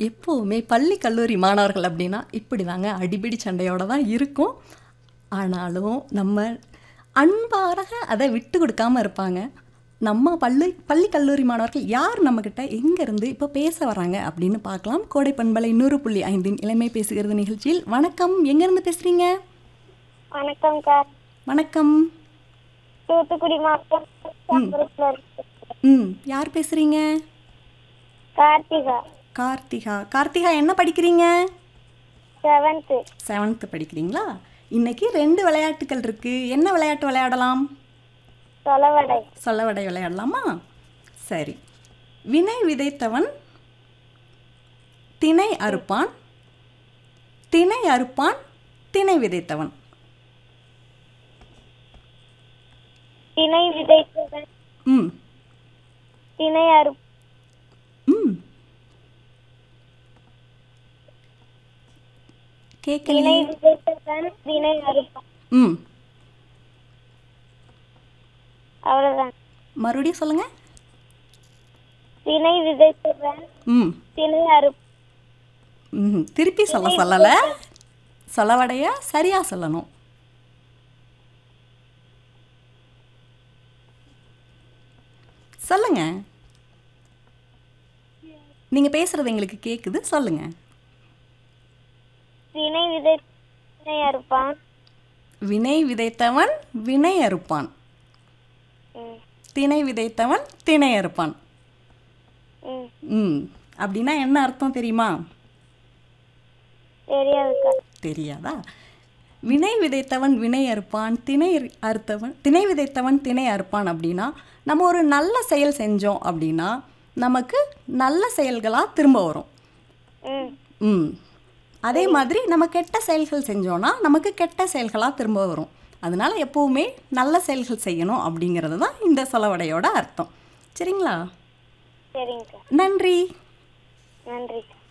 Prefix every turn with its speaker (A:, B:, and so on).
A: எப்போவுமே பள்ளி கல்லூரி மாணவர்கள் அப்படின்னா இப்படி தாங்க அடிபிடி சண்டையோட தான் இருக்கும் ஆனாலும் நம்ம அன்பாக அதை விட்டு கொடுக்காம இருப்பாங்க நம்ம பள்ளி பள்ளி கல்லூரி மாணவர்கள் யார் நம்மக்கிட்ட எங்கேருந்து இப்போ பேச வராங்க அப்படின்னு பார்க்கலாம் கோடை பண்பலை நூறு புள்ளி ஐந்தின் இளமை பேசுகிறது நிகழ்ச்சியில் வணக்கம் எங்கேருந்து பேசுகிறீங்க
B: வணக்கம்க்கா
A: வணக்கம்
B: தூத்துக்குடி மாவட்டம் சாம்பரத்துல இருக்கு.
A: ம் யார் பேசுகிறீங்க
B: கார்த்திகா
A: கார்த்திகா கார்த்திகா என்ன படிக்கிறீங்க
B: செவன்த்து
A: செவன்த்து படிக்கிறீங்களா இன்னைக்கு ரெண்டு விளையாட்டுகள் இருக்குது என்ன விளையாட்டு விளையாடலாம்
B: சொலவடை
A: சொல்லவடை விளையாடலாமா சரி வினை விதைத்தவன் திணை அறுப்பான் திணை அறுப்பான் திணை விதைத்தவன்
B: திணை விதைத்தவன்
A: ம்
B: திணை அறு
A: ம்
B: திணை
A: கேட்கலையே
B: விதைத்தவன் திணை அறுப்பான்
A: ம்
B: அவ்வளவுதான்
A: மறுபடியும் சொல்லுங்க
B: திணை விதைத்தவன்
A: ம்
B: திணை அறு
A: ம் திருப்பி சொல்ல சொல்லலை சொல்லவடைய சரியாக சொல்லணும் சொல்லுங்க நீங்கள் பேசுகிறது எங்களுக்கு கேட்குது சொல்லுங்க
B: திணை விதை திணை அறுப்பான்
A: வினை விதைத்தவன் வினை அறுப்பான்
B: ம்,
A: திணை விதைத்தவன் திணை அறுப்பான்
B: ம்,
A: ம் அப்படின்னா என்ன அர்த்தம் தெரியுமா
B: தெரியாதுக்கா
A: தெரியாதா வினை விதைத்தவன் வினை அறுப்பான் திணை அறுத்தவன் திணை விதைத்தவன் திணை அறுப்பான் அப்படின்னா நம்ம ஒரு நல்ல செயல் செஞ்சோம் அப்படின்னா நமக்கு நல்ல செயல்களாக திரும்ப வரும்
B: ம்
A: ம் அதே மாதிரி நம்ம கெட்ட செயல்கள் செஞ்சோன்னா நமக்கு கெட்ட செயல்களாக திரும்ப வரும் அதனால எப்போவுமே நல்ல செயல்கள் செய்யணும் அப்படிங்கிறது தான் இந்த சொலவடையோட அர்த்தம் சரிங்களா
B: சரிங்கக்கா
A: நன்றி
B: நன்றிக்கா